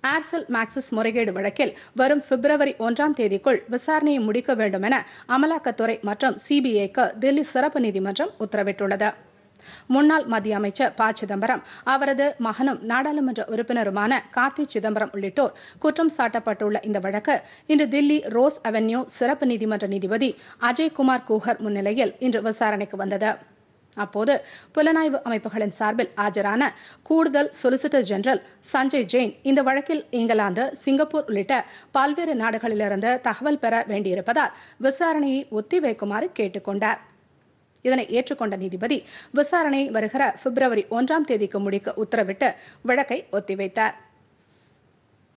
Aircel Maxis முறைகேடு வழக்கில் வரும் பிப்ரவரி ஒன்றாம் தேதிக்குள் விசாரணையை முடிக்க வேண்டும் என அமலாக்கத்துறை மற்றும் சிபிஐக்கு தில்லி சிறப்பு நீதிமன்றம் உத்தரவிட்டுள்ளது முன்னாள் மத்திய அமைச்சர் ப சிதம்பரம் அவரது மகனும் நாடாளுமன்ற உறுப்பினருமான கார்த்தி சிதம்பரம் உள்ளிட்டோர் குற்றம் சாட்டப்பட்டுள்ள இந்த வழக்கு இன்று தில்லி ரோஸ் அவென்யூ சிறப்பு நீதிமன்ற நீதிபதி அஜய்குமார் கூஹர் முன்னிலையில் இன்று விசாரணைக்கு வந்தது அப்போது புலனாய்வு அமைப்புகளின் சார்பில் ஆஜரான கூடுதல் சொலிசிட்டர் ஜெனரல் சஞ்சய் ஜெயின் இந்த வழக்கில் இங்கிலாந்து சிங்கப்பூர் உள்ளிட்ட பல்வேறு நாடுகளிலிருந்து தகவல் பெற வேண்டியிருப்பதால் விசாரணையை ஒத்திவைக்குமாறு கேட்டுக்கொண்டார் இதனை ஏற்றுக்கொண்ட நீதிபதி விசாரணை வருகிற பிப்ரவரி ஒன்றாம் தேதிக்கு முடிக்க உத்தரவிட்டு வழக்கை ஒத்திவைத்தார்